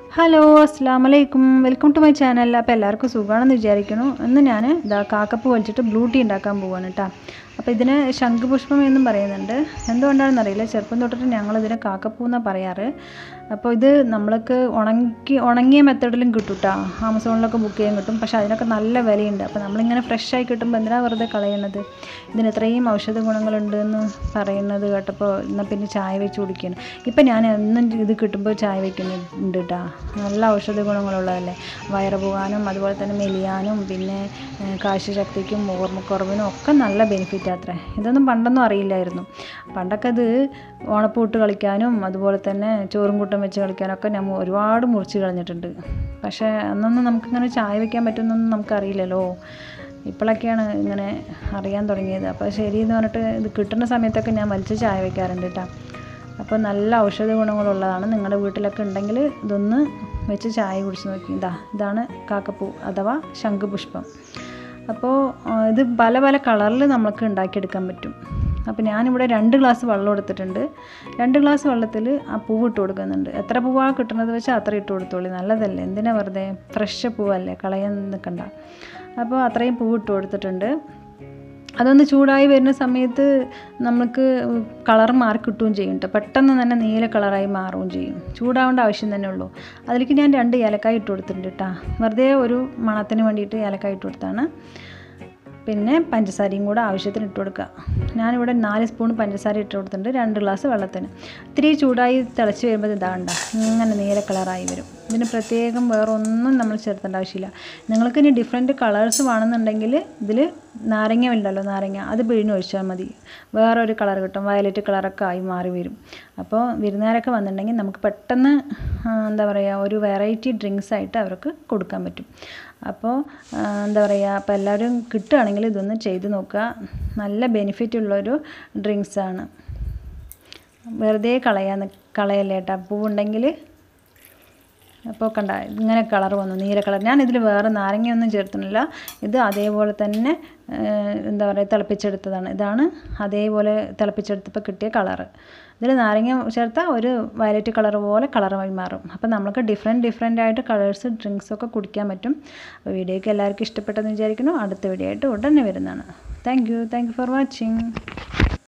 hello അസ്സാം വലൈക്കും welcome to my channel അപ്പോൾ എല്ലാവർക്കും സുഖമാണെന്ന് വിചാരിക്കുന്നു ഇന്ന് ഞാൻ ഇതാ കാക്കപ്പ് വലിച്ചിട്ട് ബ്ലൂ ടീ ഉണ്ടാക്കാൻ പോവാണ് കേട്ടോ അപ്പോൾ ഇതിന് ശംഖുപുഷ്പം എന്നും പറയുന്നുണ്ട് എന്തുകൊണ്ടാണെന്ന് അറിയില്ല ചെറുപ്പം തൊട്ടിട്ട് ഞങ്ങളിതിനെ കാക്കപ്പൂ എന്നാണ് പറയാറ് അപ്പോൾ ഇത് നമ്മൾക്ക് ഉണക്കി ഉണങ്ങിയ മെത്തേഡിലും കിട്ടും കേട്ടോ ആമസോണിലൊക്കെ ബുക്ക് ചെയ്യാൻ കിട്ടും പക്ഷേ അതിനൊക്കെ നല്ല വിലയുണ്ട് അപ്പോൾ നമ്മളിങ്ങനെ ഫ്രഷ് ആയി കിട്ടുമ്പോൾ എന്തിനാണ് വെറുതെ കളയണത് ഇതിന് ഇത്രയും ഔഷധ ഗുണങ്ങളുണ്ട് എന്ന് പറയുന്നത് കേട്ടപ്പോൾ എന്നാൽ പിന്നെ ചായ വെച്ച് കുടിക്കണം ഇപ്പം ഞാൻ എന്നും ഇത് കിട്ടുമ്പോൾ ചായ വെക്കുന്നുണ്ട് കേട്ടോ നല്ല ഔഷധ ഗുണങ്ങളുള്ളതല്ലേ വയറ് പോകാനും അതുപോലെ തന്നെ മെലിയാനും പിന്നെ ഏഹ്, കാഴ്ചശക്തിക്കും ഓർമ്മക്കുറവിനും ഒക്കെ നല്ല ബെനിഫിറ്റ് അത്രേ ഇതൊന്നും പണ്ടൊന്നും അറിയില്ലായിരുന്നു പണ്ടൊക്കെ ഇത് ഓണപ്പൂട്ട് കളിക്കാനും അതുപോലെ തന്നെ ചോറും കൂട്ടം വെച്ച് കളിക്കാനൊക്കെ ഞാൻ ഒരുപാട് മുറിച്ച് കളഞ്ഞിട്ടുണ്ട് പക്ഷേ അന്നൊന്നും നമുക്കിങ്ങനെ ചായ വെക്കാൻ പറ്റുമെന്നൊന്നും നമുക്കറിയില്ലല്ലോ ഇപ്പോഴൊക്കെയാണ് ഇങ്ങനെ അറിയാൻ തുടങ്ങിയത് അപ്പോൾ ശരി എന്ന് പറഞ്ഞിട്ട് ഇത് കിട്ടുന്ന സമയത്തൊക്കെ ഞാൻ വലിച്ച് ചായ വെക്കാറുണ്ട് കേട്ടോ അപ്പോൾ നല്ല ഔഷധ ഗുണങ്ങളുള്ളതാണ് നിങ്ങളുടെ വീട്ടിലൊക്കെ ഉണ്ടെങ്കിൽ ഇതൊന്ന് വെച്ച് ചായ കുടിച്ച് നോക്കി ഇതാ ഇതാണ് കാക്കപ്പൂ അഥവാ ശംഖുപുഷ്പം അപ്പോൾ ആ, ഇത് പല പല കളറിൽ നമുക്ക് ഉണ്ടാക്കിയെടുക്കാൻ പറ്റും അപ്പോൾ ഞാനിവിടെ രണ്ട് ഗ്ലാസ് വെള്ളം എടുത്തിട്ടുണ്ട് രണ്ട് ഗ്ലാസ് വെള്ളത്തിൽ ആ പൂവ് ഇട്ട് കൊടുക്കുന്നുണ്ട് എത്ര പൂവാണ് കിട്ടുന്നത് വെച്ചാൽ അത്ര ഇട്ട് കൊടുത്തോളി നല്ലതല്ലേ എന്തിനാ വെറുതെ ഫ്രഷ് പൂവല്ലേ കളയാൻ നിൽക്കണ്ട അപ്പോൾ അത്രയും പൂവ് ഇട്ട് കൊടുത്തിട്ടുണ്ട് അതൊന്ന് ചൂടായി വരുന്ന സമയത്ത് നമുക്ക് കളർ മാറി കിട്ടുകയും ചെയ്യും കേട്ടോ പെട്ടെന്ന് തന്നെ നീല കളറായി മാറുകയും ചെയ്യും ചൂടാവേണ്ട ആവശ്യം തന്നെ ഉള്ളൂ അതിലേക്ക് ഞാൻ രണ്ട് ഏലക്കായ ഇട്ട് കൊടുത്തിട്ടുണ്ട് കേട്ടോ വെറുതെ ഒരു മണത്തിന് വേണ്ടിയിട്ട് ഏലക്കായ ഇട്ട് കൊടുത്താണ് പിന്നെ പഞ്ചസാരയും കൂടെ ആവശ്യത്തിന് ഇട്ട് കൊടുക്കുക ഞാനിവിടെ നാല് സ്പൂൺ പഞ്ചസാര ഇട്ട് കൊടുത്തിട്ടുണ്ട് രണ്ട് ഗ്ലാസ് വെള്ളത്തിന് ഇത്തിരി ചൂടായി തിളച്ച് വരുമ്പോൾ ഇതാണ്ട ഇങ്ങനെ നീല കളറായി വരും ഇതിന് പ്രത്യേകം വേറെ ഒന്നും നമ്മൾ ചേർത്തേണ്ട ആവശ്യമില്ല നിങ്ങൾക്ക് ഇനി ഡിഫറെൻറ്റ് കളേഴ്സ് വേണമെന്നുണ്ടെങ്കിൽ ഇതിൽ നാരങ്ങ ഉണ്ടല്ലോ നാരങ്ങ അത് പിഴിഞ്ഞ് ഒഴിച്ചാൽ മതി വേറൊരു കളർ കിട്ടും വയലറ്റ് കളറൊക്കെ ആയി മാറി വരും അപ്പോൾ വിരുന്നുകാരൊക്കെ വന്നിട്ടുണ്ടെങ്കിൽ നമുക്ക് പെട്ടെന്ന് ആ, എന്താ പറയുക ഒരു വെറൈറ്റി ഡ്രിങ്ക്സ് ആയിട്ട് അവർക്ക് കൊടുക്കാൻ പറ്റും അപ്പോൾ ആ, എന്താ പറയുക അപ്പോൾ എല്ലാവരും കിട്ടുകയാണെങ്കിൽ ഇതൊന്ന് ചെയ്ത് നോക്കുക നല്ല ബെനിഫിറ്റ് ഉള്ളൊരു ഡ്രിങ്ക്സാണ് വെറുതെ കളയാൻ കളയല്ലേ കേട്ടോ പൂവുണ്ടെങ്കിൽ അപ്പോൾ കണ്ട ഇങ്ങനെ കളർ വന്നു നീല കളർ ഞാൻ ഇതിൽ വേറെ നാരങ്ങയൊന്നും ചേർത്തുന്നില്ല ഇത് അതേപോലെ തന്നെ ഏഹ്, എന്താ പറയുക തിളപ്പിച്ചെടുത്തതാണ് ഇതാണ് അതേപോലെ തിളപ്പിച്ചെടുത്തപ്പോൾ കിട്ടിയ കളറ് ഇതിൽ നാരങ്ങ ചേർത്താൽ ഒരു വയലറ്റ് കളർ പോലെ കളറായി മാറും അപ്പോൾ നമുക്ക് ഡിഫറെൻറ്റ് ഡിഫറെൻ്റ് ആയിട്ട് കളേഴ്സ് ഡ്രിങ്ക്സൊക്കെ കുടിക്കാൻ പറ്റും അപ്പോൾ വീഡിയോയ്ക്ക് എല്ലാവർക്കും ഇഷ്ടപ്പെട്ടെന്ന് വിചാരിക്കുന്നു അടുത്ത വീഡിയോ ആയിട്ട് ഉടനെ വരുന്നതാണ് thank you thank you for watching